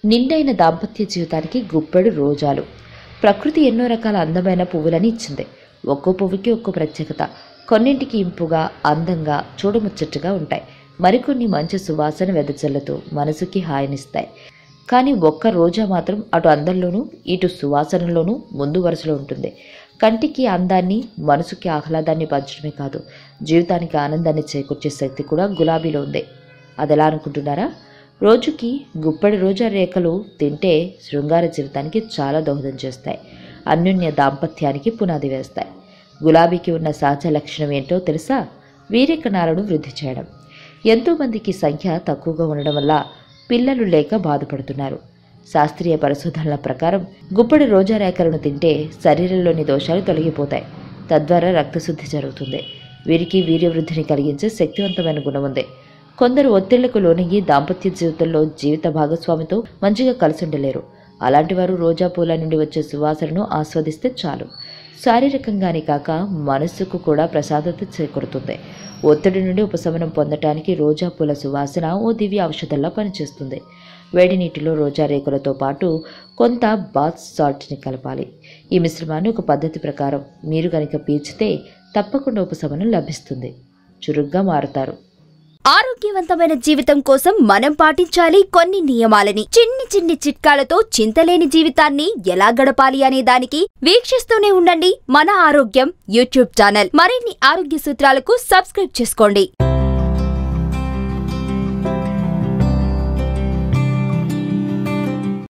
నిండైన దాంపత్య జీవితానికి గుప్పెడు రోజాలు ప్రకృతి ఎన్నో రకాల అందమైన పువ్వులని ఇచ్చింది ఒక్కో పువ్వుకి ఒక్కో ప్రత్యేకత కొన్నింటికి ఇంపుగా అందంగా చూడముచ్చట్టుగా ఉంటాయి మరికొన్ని మంచి సువాసన వెదజల్లుతూ మనసుకి హాయినిస్తాయి కానీ ఒక్క రోజా మాత్రం అటు అందంలోనూ ఇటు సువాసనలోనూ ముందు వరుసలో ఉంటుంది కంటికి అందాన్ని మనసుకి ఆహ్లాదాన్ని పంచడమే కాదు జీవితానికి ఆనందాన్ని చేకూర్చే శక్తి కూడా గులాబీలో ఉంది అదెలా అనుకుంటున్నారా రోజుకి గుప్పెడి రోజా రేఖలు తింటే శృంగార జీవితానికి చాలా దోహదం చేస్తాయి అన్యోన్య దాంపత్యానికి పునాది వేస్తాయి గులాబీకి ఉన్న సహజ లక్షణం ఏంటో తెలుసా వీరికణాలను వృద్ధి చేయడం ఎంతోమందికి సంఖ్య తక్కువగా ఉండడం వల్ల పిల్లలు లేక బాధపడుతున్నారు శాస్త్రీయ పరిశోధనల ప్రకారం గుప్పడి రోజా రేఖలను తింటే శరీరంలోని దోషాలు తొలగిపోతాయి తద్వారా రక్తశుద్ధి జరుగుతుంది వీరికి వీర్యవృద్ధిని కలిగించే శక్తివంతమైన గుణం ఉంది కొందరు ఒత్తిళ్లకు లోనయ్యి దాంపత్య జీవితంలో జీవిత భాగస్వామితో మంచిగా కలిసి ఉండలేరు అలాంటి వారు రోజా పూల నుండి వచ్చే సువాసనను ఆస్వాదిస్తే చాలు శారీరకంగానే కాక మనస్సుకు కూడా ప్రసాదత చేకూరుతుంది ఒత్తిడి నుండి ఉపశమనం పొందటానికి రోజా పూల సువాసన ఓ దివ్య ఔషధంలా పనిచేస్తుంది వేడి నీటిలో రోజా రేకులతో పాటు కొంత బాత్ సాల్ట్ని కలపాలి ఈ మిశ్రమాన్ని ఒక పద్ధతి ప్రకారం మీరు కనుక పీల్చితే తప్పకుండా ఉపశమనం లభిస్తుంది చురుగ్గా మారుతారు ఆరోగ్యవంతమైన జీవితం కోసం మనం పాటించాలి కొన్ని నియమాలని చిన్ని చిన్ని చిట్కాలతో చింతలేని జీవితాన్ని ఎలా గడపాలి అనే దానికి వీక్షిస్తూనే ఉండండి మన ఆరోగ్యం యూట్యూబ్ ఛానల్ మరిన్ని ఆరోగ్య సూత్రాలకు సబ్స్క్రైబ్ చేసుకోండి